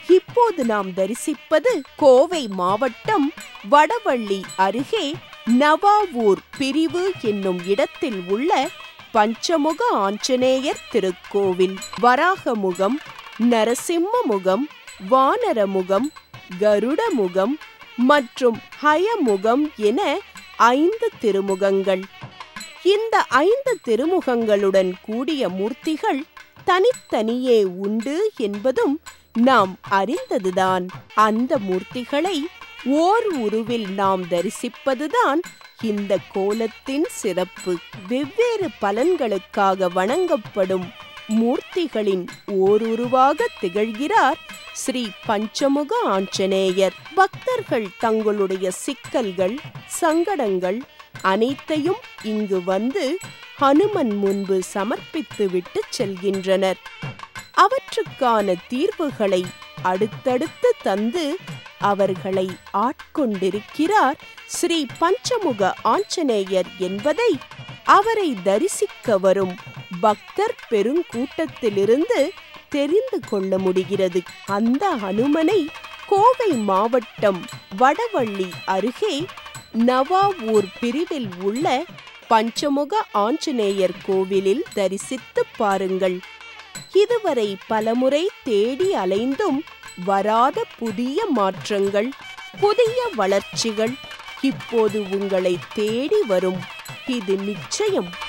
இப்போது நாம் தரிசிப்பது கோவை மாவட்டம் வடவள்ளி அருகே நவாவூர் பிரிவு என்னும் இடத்தில் உள்ள பஞ்சமுக ஆஞ்சநேயர் திருக்கோவில் வராகமுகம் நரசிம்மமுகம் வானரமுகம் கருடமுகம் மற்றும் ஹயமுகம் என ஐந்து திருமுகங்கள் இந்த ஐந்து திருமுகங்களுடன் கூடிய மூர்த்திகள் தனித்தனியே உண்டு என்பதும் நாம் அறிந்ததுதான் அந்த மூர்த்திகளை ஓர் உருவில் நாம் தரிசிப்பதுதான் இந்த கோலத்தின் சிறப்பு வெவ்வேறு பலன்களுக்காக வணங்கப்படும் மூர்த்திகளின் ஓருருவாக திகழ்கிறார் ஸ்ரீ பஞ்சமுக ஆஞ்சநேயர் பக்தர்கள் தங்களுடைய சிக்கல்கள் சங்கடங்கள் அனைத்தையும் இங்கு வந்து ஹனுமன் முன்பு சமர்ப்பித்து விட்டு செல்கின்றனர் அவற்றுக்கான தீர்வுகளை அடுத்தடுத்து தந்து அவர்களை ஆட்கொண்டிருக்கிறார் ஸ்ரீ பஞ்சமுக ஆஞ்சநேயர் என்பதை அவரை தரிசிக்க வரும் பக்தர் பெருங்கூட்டத்திலிருந்து தெரிந்து கொள்ள முடிகிறது அந்த ஹனுமனை கோவை மாவட்டம் வடவள்ளி அருகே நவாவூர் பிரிவில் உள்ள பஞ்சமுக ஆஞ்சநேயர் கோவிலில் தரிசித்து பாருங்கள் இதுவரை பலமுறை தேடி அலைந்தும் வராத புதிய மாற்றங்கள் புதிய வளர்ச்சிகள் இப்போது உங்களை தேடி வரும் இது நிச்சயம்